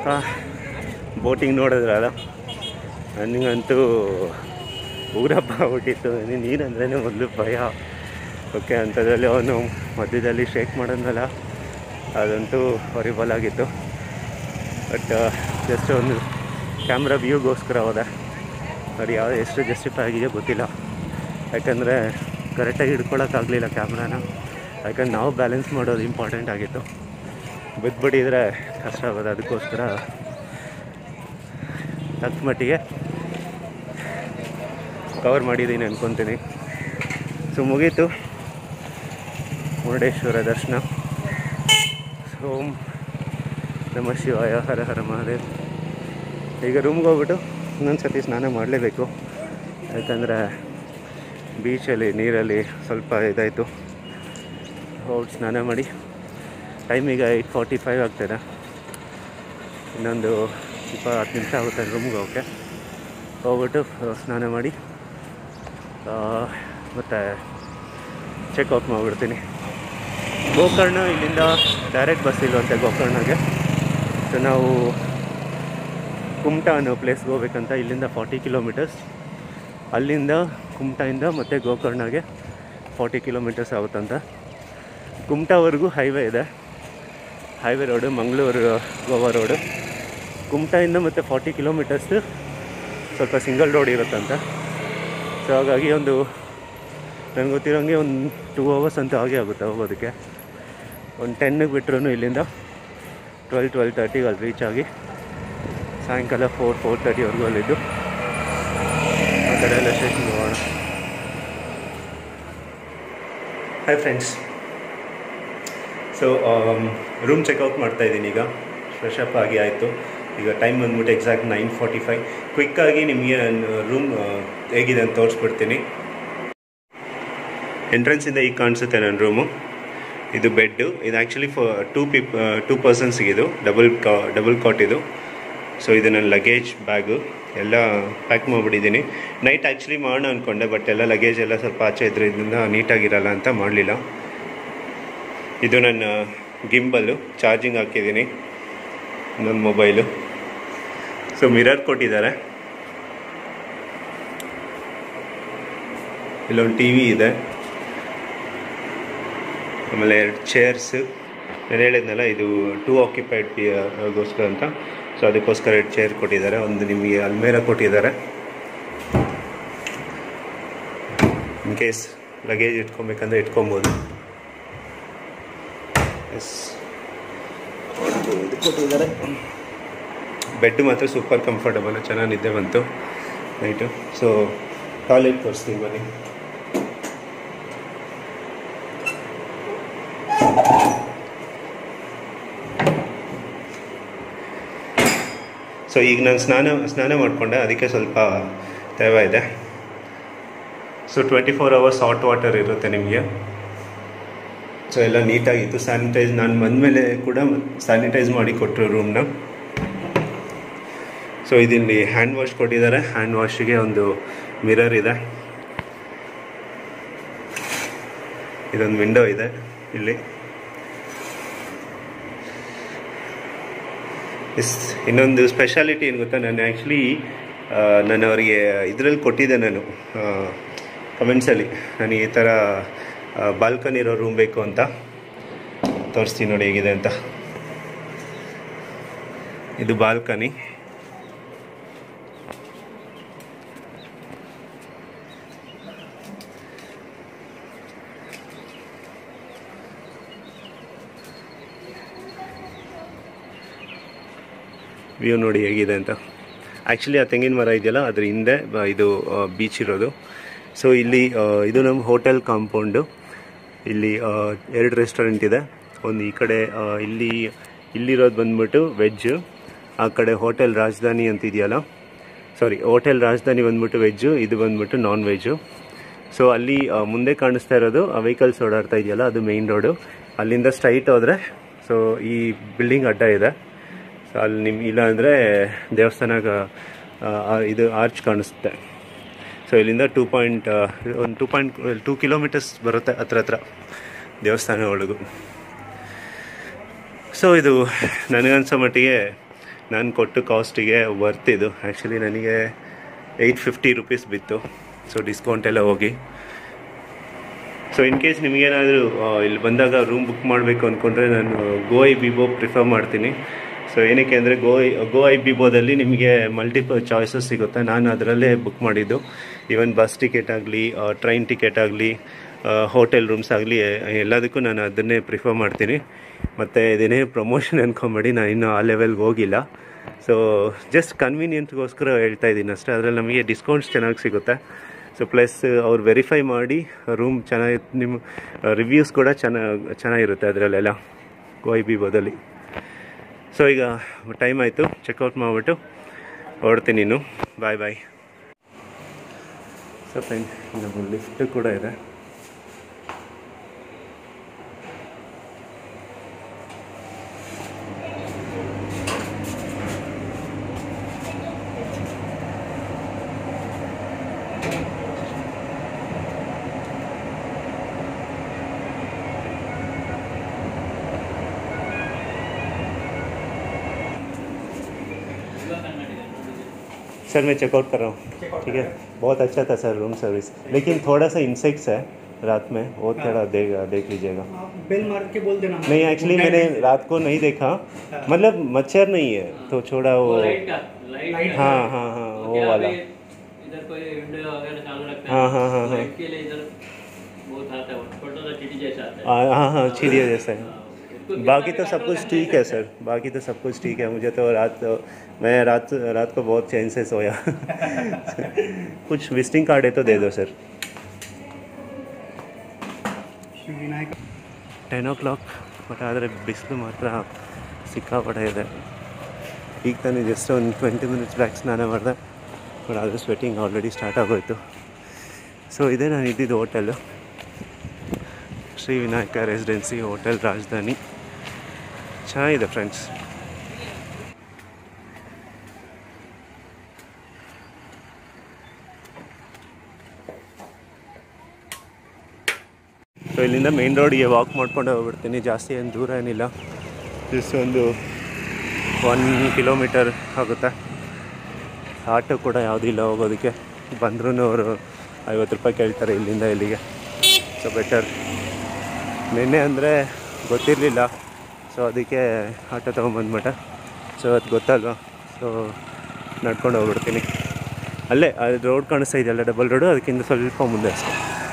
Boating ನೋಡಿದ್ರಲ್ಲ ನನಗಂತೂ ಊರಪ್ಪ ಆಗ್ಬಿಟ್ಟಿತ್ತು ನನಗೆ ನೀರಂದ್ರೇ ಮೊದಲು ಭಯ ಓಕೆ ಅಂಥದ್ರಲ್ಲಿ ಅವನು ಮಧ್ಯದಲ್ಲಿ ಶೇಕ್ ಮಾಡೋದ್ನಲ್ಲ ಅದಂತೂ ಹೊರಿಬಲ್ ಆಗಿತ್ತು ಬಟ್ ಜಸ್ಟ್ ಒಂದು ಕ್ಯಾಮ್ರಾ ವ್ಯೂಗೋಸ್ಕರ ಹೋದೆ ಅದು ಯಾವ ಎಷ್ಟು ಜಸ್ಟಿಫೈ ಆಗಿದೆಯೋ ಗೊತ್ತಿಲ್ಲ ಯಾಕಂದರೆ ಕರೆಕ್ಟಾಗಿ ಹಿಡ್ಕೊಳಕ್ಕಾಗಲಿಲ್ಲ ಕ್ಯಾಮ್ರಾನ ಯಾಕಂದ್ರೆ ನಾವು ಬ್ಯಾಲೆನ್ಸ್ ಮಾಡೋದು ಇಂಪಾರ್ಟೆಂಟ್ ಆಗಿತ್ತು ಬಿದ್ದುಬಿಟ್ಟಿದ್ರೆ ಕಷ್ಟ ಆಗೋದು ಅದಕ್ಕೋಸ್ಕರ ತಕ್ಕ ಮಟ್ಟಿಗೆ ಕವರ್ ಮಾಡಿದ್ದೀನಿ ಅನ್ಕೊತೀನಿ ಸೊ ಮುಗೀತು ಮುರುಡೇಶ್ವರ ದರ್ಶನ ಓಂ ನಮ ಶಿವಾಯ ಹರ ಹರ ಮಹಾದೇವ್ ಈಗ ರೂಮ್ಗೆ ಹೋಗ್ಬಿಟ್ಟು ಇನ್ನೊಂದು ಸತಿ ಸ್ನಾನ ಮಾಡಲೇಬೇಕು ಯಾಕಂದರೆ ಬೀಚಲ್ಲಿ ನೀರಲ್ಲಿ ಸ್ವಲ್ಪ ಇದಾಯಿತು ಹೋಗಿ ಸ್ನಾನ ಮಾಡಿ ಟೈಮ್ ಈಗ ಏಯ್ಟ್ ಫಾರ್ಟಿ ಫೈವ್ ಆಗ್ತದೆ ಇನ್ನೊಂದು ಸ್ವಲ್ಪ ಹತ್ತು ನಿಮಿಷ ಆಗುತ್ತೆ ರೂಮ್ಗೆ ಹೋಗೋಕ್ಕೆ ಹೋಗ್ಬಿಟ್ಟು ಆ, ಸ್ನಾನ ಮಾಡಿ ಆ, ಮತ್ತು ಚೆಕ್ಔಟ್ ಮಾಡಿಬಿಡ್ತೀನಿ ಗೋಕರ್ಣ ಇಲ್ಲಿಂದ ಡೈರೆಕ್ಟ್ ಬಸ್ ಇಲ್ವಂತೆ ಗೋಕರ್ಣಗೆ ಸೊ ನಾವು ಕುಮಟಾ ಅನ್ನೋ ಪ್ಲೇಸ್ಗೆ ಹೋಗ್ಬೇಕಂತ ಇಲ್ಲಿಂದ ಫಾರ್ಟಿ ಕಿಲೋಮೀಟರ್ಸ್ ಅಲ್ಲಿಂದ ಕುಮಟಾಯಿಂದ ಮತ್ತು ಗೋಕರ್ಣಗೆ ಫಾರ್ಟಿ ಕಿಲೋಮೀಟರ್ಸ್ ಆಗುತ್ತಂತ ಕುಮಟಾವರೆಗೂ ಹೈವೇ ಇದೆ highway road Mangaluru Goa road ಕುಮಟಾಯಿಂದ ಮತ್ತು ಫಾರ್ಟಿ ಕಿಲೋಮೀಟರ್ಸ್ ಸ್ವಲ್ಪ ಸಿಂಗಲ್ ರೋಡ್ ಇರುತ್ತಂತ ಸೊ ಹಾಗಾಗಿ ಒಂದು ನನಗೆ ಗೊತ್ತಿರೋಂಗೆ ಒಂದು ಟೂ ಅವರ್ಸ್ ಅಂತೂ ಆಗೇ ಆಗುತ್ತೆ ಹೋಗೋದಕ್ಕೆ ಒಂದು ಟೆನ್ನಿಗೆ ಬಿಟ್ರೂ ಇಲ್ಲಿಂದ ಟ್ವೆಲ್ ಟ್ವೆಲ್ ತರ್ಟಿಗೆ ಅಲ್ಲಿ ರೀಚ್ ಆಗಿ ಸಾಯಂಕಾಲ ಫೋರ್ ಫೋರ್ ತರ್ಟಿವರೆಗೂ ಅಲ್ಲಿದ್ದು ಆ ಕಡೆ ಎಲ್ಲ ಸ್ಟೇಷನ್ಗೆ ಹೋಗೋಣ hi friends so room checkout ಮಾಡ್ತಾ ಇದ್ದೀನಿ ಈಗ ಫ್ರೆಶ್ ಅಪ್ ಆಗಿ ಆಯಿತು ಈಗ ಟೈಮ್ ಬಂದ್ಬಿಟ್ಟು ಎಕ್ಸಾಕ್ಟ್ ನೈನ್ ಫಾರ್ಟಿ ಫೈವ್ ಕ್ವಿಕ್ಕಾಗಿ ನಿಮಗೆ ನಾನು ರೂಮ್ ಹೇಗಿದೆ ಅಂತ ತೋರಿಸ್ಬಿಡ್ತೀನಿ ಎಂಟ್ರೆನ್ಸಿಂದ ಈಗ ಕಾಣಿಸುತ್ತೆ ನನ್ನ ರೂಮು ಇದು ಬೆಡ್ಡು ಇದು ಆ್ಯಕ್ಚುಲಿ ಫಾರ್ ಟೂ ಪಿಪ್ ಟೂ ಪರ್ಸನ್ಸ್ಗೆ ಇದು ಡಬಲ್ ಕಾ ಡಬಲ್ ಕಾಟ್ ಇದು ಸೊ ಇದು ನನ್ನ ಲಗೇಜ್ ಬ್ಯಾಗು ಎಲ್ಲ ಪ್ಯಾಕ್ ಮಾಡಿಬಿಟ್ಟಿದ್ದೀನಿ ನೈಟ್ ಆ್ಯಕ್ಚುಲಿ ಮಾಡೋಣ ಅಂದ್ಕೊಂಡೆ ಬಟ್ ಎಲ್ಲ ಲಗೇಜ್ ಎಲ್ಲ ಸ್ವಲ್ಪ ಆಚೆ ಇದ್ರಿಂದ ನೀಟಾಗಿರಲ್ಲ ಅಂತ ಮಾಡಲಿಲ್ಲ ಇದು ನನ್ನ ಗಿಂಬಲ್ಲು ಚಾರ್ಜಿಂಗ್ ಹಾಕಿದ್ದೀನಿ ನನ್ನ ಮೊಬೈಲು ಸೊ ಮಿರರ್ ಕೊಟ್ಟಿದ್ದಾರೆ ಇಲ್ಲೊಂದು ಟಿ ವಿ ಇದೆ ಆಮೇಲೆ ಎರಡು ಚೇರ್ಸ್ ನಾನು ಹೇಳಿದ್ನಲ್ಲ ಇದು ಟೂ ಆಕ್ಯುಪೈಡ್ ಗೋಸ್ಕರ ಅಂತ ಸೊ ಅದಕ್ಕೋಸ್ಕರ ಎರಡು ಚೇರ್ ಕೊಟ್ಟಿದ್ದಾರೆ ಒಂದು ನಿಮಗೆ ಅಲ್ಮೇರ ಕೊಟ್ಟಿದ್ದಾರೆ ಇನ್ ಕೇಸ್ ಲಗೇಜ್ ಇಟ್ಕೊಬೇಕಂದ್ರೆ ಇಟ್ಕೊಬೋದು ಎಸ್ ಇದು ಕೊಟ್ಟಿದ್ದಾರೆ ಬೆಡ್ ಮಾತ್ರ ಸೂಪರ್ ಕಂಫರ್ಟಬಲ್ ಚೆನ್ನಾಗಿ ನಿದ್ದೆ ಬಂತು ನೈಟು ಸೊ ಟಾಯ್ಲೆಟ್ ತೋರಿಸ್ತೀನಿ ಬನ್ನಿ ಸೊ ಈಗ ನಾನು ಸ್ನಾನ ಸ್ನಾನ ಮಾಡಿಕೊಂಡೆ ಅದಕ್ಕೆ ಸ್ವಲ್ಪ ತೇವ ಇದೆ so twenty four hours hot water ಇರುತ್ತೆ ನಿಮಗೆ ಸೊ ಎಲ್ಲ ನೀಟಾಗಿತ್ತು ಸ್ಯಾನಿಟೈಸ್ ನಾನು ಬಂದಮೇಲೆ ಕೂಡ ಸ್ಯಾನಿಟೈಸ್ ಮಾಡಿ ಕೊಟ್ಟರು ರೂಮ್ನ ಸೊ ಇದಿಲ್ಲಿ ಹ್ಯಾಂಡ್ ವಾಶ್ ಕೊಟ್ಟಿದ್ದಾರೆ ಹ್ಯಾಂಡ್ ವಾಶಿಗೆ ಒಂದು ಮಿರರ್ ಇದೆ ಇದೊಂದು ವಿಂಡೋ ಇದೆ ಇಲ್ಲಿ ಎಸ್ ಇನ್ನೊಂದು ಸ್ಪೆಷಾಲಿಟಿ ಏನು ಗೊತ್ತಾ ನಾನು ಆ್ಯಕ್ಚುಲಿ ನಾನು ಅವರಿಗೆ ಇದರಲ್ಲಿ ಕೊಟ್ಟಿದ್ದೆ ನಾನು ಕಮೆಂಟ್ಸಲ್ಲಿ ನನಗೆ ಈ ಥರ ಬಾಲ್ಕನಿ ಇರೋ ರೂಮ್ ಬೇಕು ಅಂತ ತೋರಿಸ್ತೀನಿ ನೋಡಿ ಹೇಗಿದೆ ಅಂತ ಇದು ಬಾಲ್ಕನಿ ವ್ಯೂ ನೋಡಿ ಹೇಗಿದೆ ಅಂತ ಆ್ಯಕ್ಚುಲಿ ಆ ತೆಂಗಿನ ಮರ ಇದೆಯಲ್ಲ ಅದ್ರ ಹಿಂದೆ ಬ- ಇದು ಬೀಚ್ ಇರೋದು ಸೊ ಇಲ್ಲಿ ಆ, ಇದು ನಮ್ಮ ಹೋಟೆಲ್ ಕಾಂಪೌಂಡು ಇಲ್ಲಿ ಆ, ಎರಡು ರೆಸ್ಟೋರೆಂಟ್ ಇದೆ ಒಂದು ಈ ಕಡೆ ಆ, ಇಲ್ಲಿ ಇಲ್ಲಿರೋದು ಬಂದ್ಬಿಟ್ಟು ವೆಜ್ಜು ಆ ಕಡೆ ಹೋಟೆಲ್ ರಾಜಧಾನಿ ಅಂತ ಇದೆಯಲ್ಲ ಸಾರಿ ಹೋಟೆಲ್ ರಾಜಧಾನಿ ಬಂದ್ಬಿಟ್ಟು ವೆಜ್ಜು ಇದು ಬಂದ್ಬಿಟ್ಟು ನಾನ್ ವೆಜ್ಜು ಸೊ ಅಲ್ಲಿ ಆ, ಮುಂದೆ ಕಾಣಿಸ್ತಾ ಇರೋದು ವೆಹಿಕಲ್ಸ್ ಓಡಾಡ್ತಾ ಇದೆಯಲ್ಲ ಅದು ಮೇಯ್ನ್ ರೋಡು ಅಲ್ಲಿಂದ ಸ್ಟ್ರೈಟ್ ಹೋದರೆ ಸೊ ಈ ಬಿಲ್ಡಿಂಗ್ ಅಡ್ಡ ಇದೆ ಸೊ ಅಲ್ಲಿ ನಿಮ್ ಇಲ್ಲ ಅಂದರೆ ದೇವಸ್ಥಾನ ಆ, ಆ, ಇದು ಆರ್ಚ್ ಕಾಣಿಸುತ್ತೆ ಸೊ ಇಲ್ಲಿಂದ ಟೂ ಪಾಯಿಂಟ್ ಒಂದು ಟೂ ಪಾಯಿಂಟ್ ಟೂ ಕಿಲೋಮೀಟರ್ಸ್ ಬರುತ್ತೆ ಹತ್ರ ಹತ್ರ ದೇವಸ್ಥಾನ ಒಳಗು ಸೊ ಇದು ನನಗನ್ಸೋ ಮಟ್ಟಿಗೆ ನಾನು ಕೊಟ್ಟು ಕಾಸ್ಟಿಗೆ ವರ್ತ್ ಇದು ಆ್ಯಕ್ಚುಲಿ ನನಗೆ ಏಯ್ಟ್ ಫಿಫ್ಟಿ ರುಪೀಸ್ ಬಿತ್ತು ಸೊ ಡಿಸ್ಕೌಂಟ್ ಎಲ್ಲ ಹೋಗಿ ಸೊ ಇನ್ ಕೇಸ್ ನಿಮಗೇನಾದರೂ ಇಲ್ಲಿ ಬಂದಾಗ ರೂಮ್ ಬುಕ್ ಮಾಡಬೇಕು ಅಂದ್ಕೊಂಡ್ರೆ ನಾನು ಗೋ ಐ ಬಿಬೋ ಪ್ರಿಫರ್ ಮಾಡ್ತೀನಿ ಸೊ ಏನಕ್ಕೆ ಅಂದರೆ ಗೋ ಐ ಗೋ ಐ ಬಿಬೋದಲ್ಲಿ ನಿಮಗೆ ಮಲ್ಟಿಪಲ್ ಚಾಯ್ಸಸ್ ಸಿಗುತ್ತೆ ನಾನು ಅದರಲ್ಲೇ ಬುಕ್ ಮಾಡಿದ್ದು ಈವನ್ ಬಸ್ ಟಿಕೆಟ್ ಆಗಲಿ ಟ್ರೈನ್ ಟಿಕೆಟ್ ಆಗಲಿ ಹೋಟೆಲ್ ರೂಮ್ಸ್ ಆಗಲಿ ಎಲ್ಲದಕ್ಕೂ ನಾನು ಅದನ್ನೇ ಪ್ರಿಫರ್ ಮಾಡ್ತೀನಿ ಮತ್ತು ಇದೇನೇ ಪ್ರಮೋಷನ್ ಅಂದ್ಕೊಂಬೇಡಿ ನಾನು ಇನ್ನೂ ಆ ಲೆವೆಲ್ಗೆ ಹೋಗಿಲ್ಲ ಸೊ ಜಸ್ಟ್ ಕನ್ವೀನಿಯನ್ಸ್ಗೋಸ್ಕರ ಹೇಳ್ತಾ ಇದ್ದೀನಿ ಅಷ್ಟೇ ಅದರಲ್ಲಿ ನಮಗೆ ಡಿಸ್ಕೌಂಟ್ಸ್ ಚೆನ್ನಾಗಿ ಸಿಗುತ್ತೆ ಸೊ ಪ್ಲಸ್ ಅವ್ರು ವೆರಿಫೈ ಮಾಡಿ ರೂಮ್ ಚೆನ್ನಾಗಿ ನಿಮ್ಮ ರಿವ್ಯೂಸ್ ಕೂಡ ಚೆನ್ನಾಗಿ ಚೆನ್ನಾಗಿರುತ್ತೆ ಅದರಲ್ಲೆಲ್ಲ ವೈ ಬಿ ಬದಲಿ ಸೊ ಈಗ ಟೈಮ್ ಆಯಿತು ಚೆಕ್ಔಟ್ ಮಾಡಿಬಿಟ್ಟು ಹೊರಡ್ತೀನಿ ಇನ್ನು ಬಾಯ್ ಬಾಯ್ ಸೊ ಫ್ರೆಂಡ್ ನಮ್ಮ ಲಿಫ್ಟ್ ಕೂಡ ಇದೆ सर मैं चेकआउट कर रहा हूँ ठीक है बहुत अच्छा था सर रूम सर्विस लेकिन थोड़ा सा इंसेक्ट्स है रात में वो थोड़ा देख देख लीजिएगा आप बेल मार के बोल देना नहीं एक्चुअली मैंने रात को नहीं देखा मतलब मच्छर नहीं है तो छोड़ा वो लाइट का लाइट हाँ हाँ हाँ वो क्या वाला अभी इधर कोई विंडो वगैरह चालू रखता हाँ, है हाँ, हाँ, हाँ। लाइट के लिए इधर बहुत आता है वो छोटा सा चीटी जैसा आता है हाँ हाँ हाँ चिड़िया जैसा है हाँ, उसको बाकी कितना तो सब भी कुछ control ठीक करना है सर बाकी तो सब कुछ ठीक है मुझे तो रात मैं रात रात को बहुत चैन से सोया कुछ विजिटिंग कार्ड है तो दे दो sir Shri Vinayak ten o'clock but ಆದರೆ ಬಿಸಿಲು ಮಾತ್ರ ಸಿಕ್ಕಾಪಟ್ಟೆ ಇದೆ ಈಗ ತಾನೇ ಜಸ್ಟ್ ಒಂದು ಟ್ವೆಂಟಿ ಮಿನಿಟ್ಸ್ ಬ್ಯಾಕ್ ಸ್ನಾನ ಮಾಡಿದೆ ಬಟ್ ಆದರೆ ಸ್ವೆಟ್ಟಿಂಗ್ ಆಲ್ರೆಡಿ ಸ್ಟಾರ್ಟ್ ಆಗೋಯ್ತು ಸೊ ಇದೇ ನಾನು ಇದ್ದಿದ್ದು hotel Shri Vinayaka residency hotel ರಾಜಧಾನಿ ಚೆನ್ನಾಗಿದೆ ಫ್ರೆಂಡ್ಸ್ ಸೊ ಇಲ್ಲಿಂದ ಮೇನ್ ರೋಡಿಗೆ ವಾಕ್ ಮಾಡ್ಕೊಂಡು ಹೋಗ್ಬಿಡ್ತೀನಿ ಜಾಸ್ತಿ ಏನು ದೂರ ಏನಿಲ್ಲ ಜಸ್ಟ್ ಒಂದು ಒನ್ ಕಿಲೋಮೀಟರ್ ಆಗುತ್ತೆ ಆಟೋ ಕೂಡ ಯಾವುದೂ ಇಲ್ಲ ಹೋಗೋದಕ್ಕೆ ಬಂದ್ರೂ ಅವರು ಐವತ್ತು ರೂಪಾಯಿ ಕೇಳ್ತಾರೆ ಇಲ್ಲಿಂದ ಇಲ್ಲಿಗೆ ಸೊ ಬೆಟರ್ ನಿನ್ನೆ ಅಂದರೆ ಗೊತ್ತಿರಲಿಲ್ಲ ಸೊ ಅದಕ್ಕೆ ಆಟೋ ತೊಗೊಂಬಂದ್ಬಿಟ್ಟೆ ಸೊ ಅದು ಗೊತ್ತಲ್ವಾ ಸೊ ನಡ್ಕೊಂಡು ಹೋಗ್ಬಿಡ್ತೀನಿ ಅಲ್ಲೇ ಅದು ರೋಡ್ ಕಾಣಿಸ್ತಾ ಇದೆಯಲ್ಲ ಡಬಲ್ ರೋಡು ಅದಕ್ಕಿಂತ ಸ್ವಲ್ಪ ಮುಂದೆ ಅಷ್ಟೇ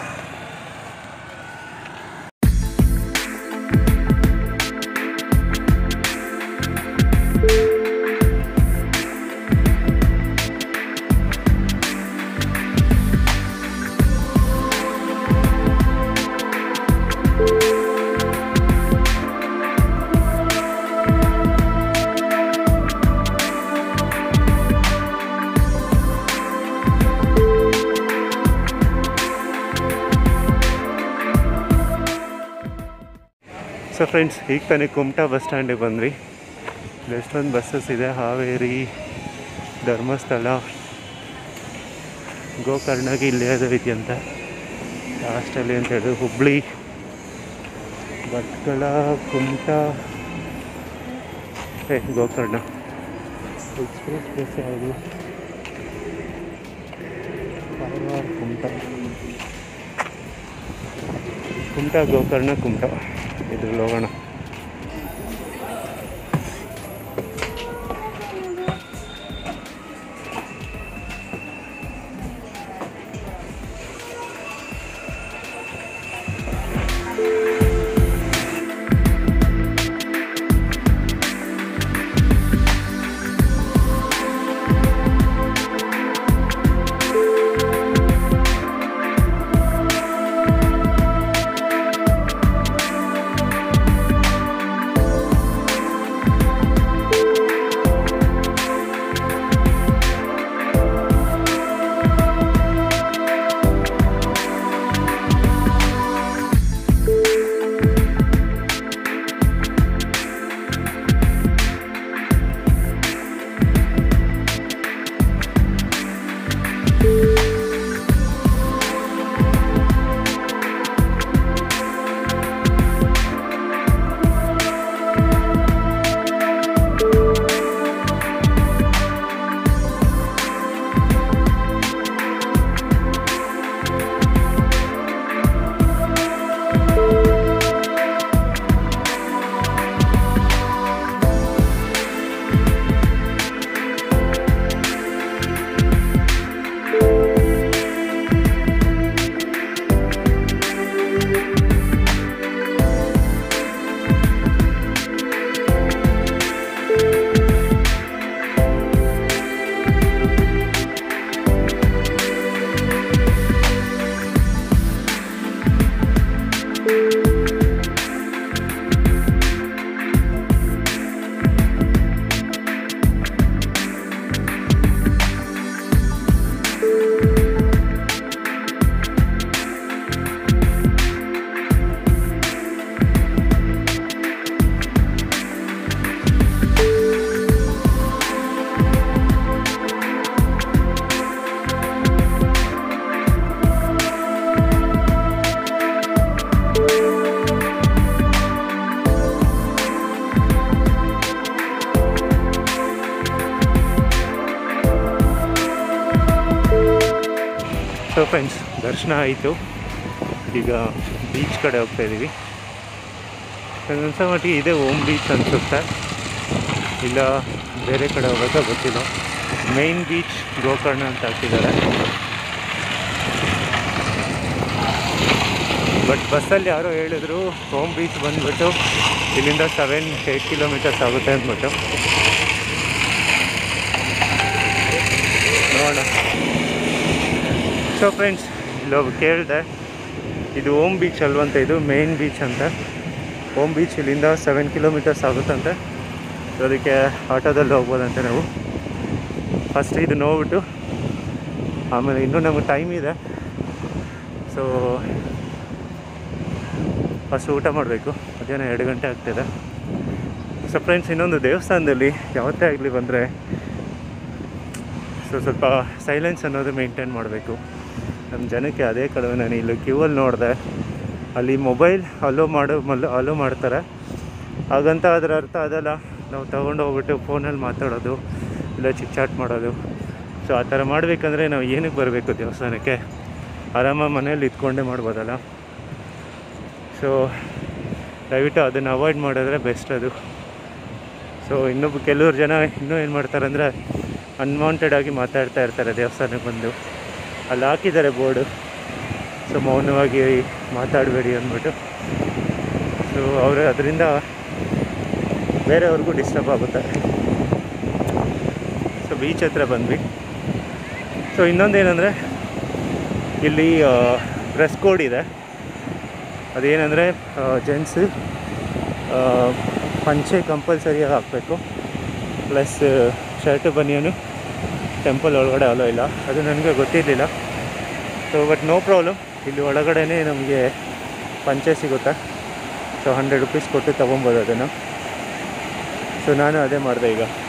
ಸೊ ಫ್ರೆಂಡ್ಸ್ ಈಗ ತಾನೇ ಕುಮಟಾ ಬಸ್ ಸ್ಟ್ಯಾಂಡಿಗೆ ಬಂದ್ರಿ ಇಲ್ಲಿ ಎಷ್ಟೊಂದು ಬಸ್ಸಸ್ ಇದೆ ಹಾವೇರಿ ಧರ್ಮಸ್ಥಳ ಗೋಕರ್ಣಗೆ ಇಲ್ಲೇ ಅದು ಇದೆಯಂತೆ ಲಾಸ್ಟಲ್ಲಿ ಅಂತ ಹೇಳಿದ್ರು ಹುಬ್ಳಿ ಭಟ್ಕಳ ಕುಮಟಾ ಏ ಗೋಕರ್ಣ ಎಕ್ಸ್ಪ್ರೆಸ್ ಬಸ್ ಯಾವುದು ಕಾರವಾರ ಕುಮಟಾ ಕುಮಟಾ ಗೋಕರ್ಣ ಕುಮಟಾ ಇದ್ರಲ್ಲಿ ಹೋಗೋಣ ಸೊ ಫ್ರೆಂಡ್ಸ್ ದರ್ಶನ ಆಯಿತು ಈಗ ಬೀಚ್ ಕಡೆ ಹೋಗ್ತಾ ಇದ್ದೀವಿ ನನಗನ್ಸೋ ಮಟ್ಟಿಗೆ ಇದೇ ಓಮ್ ಬೀಚ್ ಅನಿಸುತ್ತೆ ಇಲ್ಲ ಬೇರೆ ಕಡೆ ಹೋಗೋದಾ ಗೊತ್ತಿಲ್ಲ ಮೈನ್ ಬೀಚ್ ಗೋಕರ್ಣ ಅಂತ ಹಾಕಿದ್ದಾರೆ ಬಟ್ ಬಸ್ಸಲ್ಲಿ ಯಾರೋ ಹೇಳಿದ್ರು ಹೋಮ್ ಬೀಚ್ ಬಂದುಬಿಟ್ಟು ಇಲ್ಲಿಂದ ಸೆವೆನ್ ಏಯ್ಟ್ ಕಿಲೋಮೀಟರ್ಸ್ ಆಗುತ್ತೆ ಅಂದ್ಬಿಟ್ಟು ನೋಡೋಣ ಸೊ ಫ್ರೆಂಡ್ಸ್ ಇಲ್ಲೊಬ್ಬ ಕೇಳಿದೆ ಇದು ಓಮ್ ಬೀಚ್ ಅಲ್ವಂತ ಇದು ಮೇನ್ ಬೀಚ್ ಅಂತ ಓಮ್ ಬೀಚ್ ಇಲ್ಲಿಂದ ಸೆವೆನ್ ಕಿಲೋಮೀಟರ್ಸ್ ಆಗುತ್ತಂತೆ ಸೊ ಅದಕ್ಕೆ ಆಟೋದಲ್ಲಿ ಹೋಗ್ಬೋದಂತೆ ನಾವು ಫಸ್ಟ್ ಇದು ನೋಡ್ಬಿಟ್ಟು ಆಮೇಲೆ ಇನ್ನೂ ನಮಗೆ ಟೈಮ್ ಇದೆ ಸೊ ಫಸ್ಟ್ ಊಟ ಮಾಡಬೇಕು ಮಧ್ಯಾಹ್ನ ಎರಡು ಗಂಟೆ ಆಗ್ತಿದೆ ಸೊ ಫ್ರೆಂಡ್ಸ್ ಇನ್ನೊಂದು ದೇವಸ್ಥಾನದಲ್ಲಿ ಯಾವತ್ತೇ ಆಗಲಿ ಬಂದರೆ ಸೊ ಸ್ವಲ್ಪ ಸೈಲೆನ್ಸ್ ಅನ್ನೋದು ಮೇಂಟೈನ್ ಮಾಡಬೇಕು ನಮ್ಮ ಜನಕ್ಕೆ ಅದೇ ಕಡಿಮೆ ನಾನು ಇಲ್ಲಿ ಕ್ಯೂವಲ್ಲಿ ನೋಡಿದೆ ಅಲ್ಲಿ ಮೊಬೈಲ್ ಅಲೋ ಮಾಡೋ ಮಲ್ ಅಲೋ ಮಾಡ್ತಾರೆ ಹಾಗಂತ ಅದರ ಅರ್ಥ ಅದಲ್ಲ ನಾವು ತಗೊಂಡು ಹೋಗ್ಬಿಟ್ಟು ಫೋನಲ್ಲಿ ಮಾತಾಡೋದು ಇಲ್ಲ ಚಿಕ್ ಚಾಟ್ ಮಾಡೋದು ಸೊ ಆ ಥರ ಮಾಡಬೇಕಂದ್ರೆ ನಾವು ಏನಕ್ಕೆ ಬರಬೇಕು ದೇವಸ್ಥಾನಕ್ಕೆ ಆರಾಮಾಗಿ ಮನೇಲಿ ಇದ್ಕೊಂಡೇ ಮಾಡ್ಬೋದಲ್ಲ ಸೊ ದಯವಿಟ್ಟು ಅದನ್ನು ಅವಾಯ್ಡ್ ಮಾಡಿದ್ರೆ ಬೆಸ್ಟ್ ಅದು ಸೊ ಇನ್ನೊಬ್ಬ ಕೆಲವ್ರು ಜನ ಇನ್ನೂ ಏನು ಮಾಡ್ತಾರೆ ಅಂದರೆ ಅನ್ವಾಂಟೆಡ್ ಆಗಿ ಮಾತಾಡ್ತಾ ಇರ್ತಾರೆ ದೇವಸ್ಥಾನಕ್ಕೆ ಬಂದು ಅಲ್ಲಿ ಹಾಕಿದ್ದಾರೆ ಬೋರ್ಡು ಸೊ ಮೌನವಾಗಿ ಮಾತಾಡಬೇಡಿ ಅಂದ್ಬಿಟ್ಟು ಸೊ ಅವರು ಅದರಿಂದ ಬೇರೆಯವ್ರಿಗೂ ಡಿಸ್ಟರ್ಬ್ ಆಗುತ್ತೆ ಸೊ ಬೀಚ್ ಹತ್ರ ಬಂದ್ವಿ ಸೊ ಇನ್ನೊಂದೇನೆಂದರೆ ಇಲ್ಲಿ ಡ್ರೆಸ್ ಕೋಡ್ ಇದೆ ಅದೇನೆಂದರೆ ಜೆಂಟ್ಸು ಪಂಚೆ ಕಂಪಲ್ಸರಿಯಾಗಿ ಹಾಕಬೇಕು ಪ್ಲಸ್ ಶರ್ಟು ಬನಿಯನು ಟೆಂಪಲ್ ಒಳಗಡೆ ಅಲೋ ಇಲ್ಲ ಅದು ನನಗೆ ಗೊತ್ತಿರಲಿಲ್ಲ ಸೊ ಬಟ್ ನೋ ಪ್ರಾಬ್ಲಮ್ ಇಲ್ಲಿ ಒಳಗಡೆನೇ ನಮಗೆ ಪಂಚೆ ಸಿಗುತ್ತೆ ಸೊ ಹಂಡ್ರೆಡ್ ರುಪೀಸ್ ಕೊಟ್ಟು ತೊಗೊಬೋದು ಅದನ್ನು ಸೊ ನಾನು ಅದೇ ಮಾಡಿದೆ ಈಗ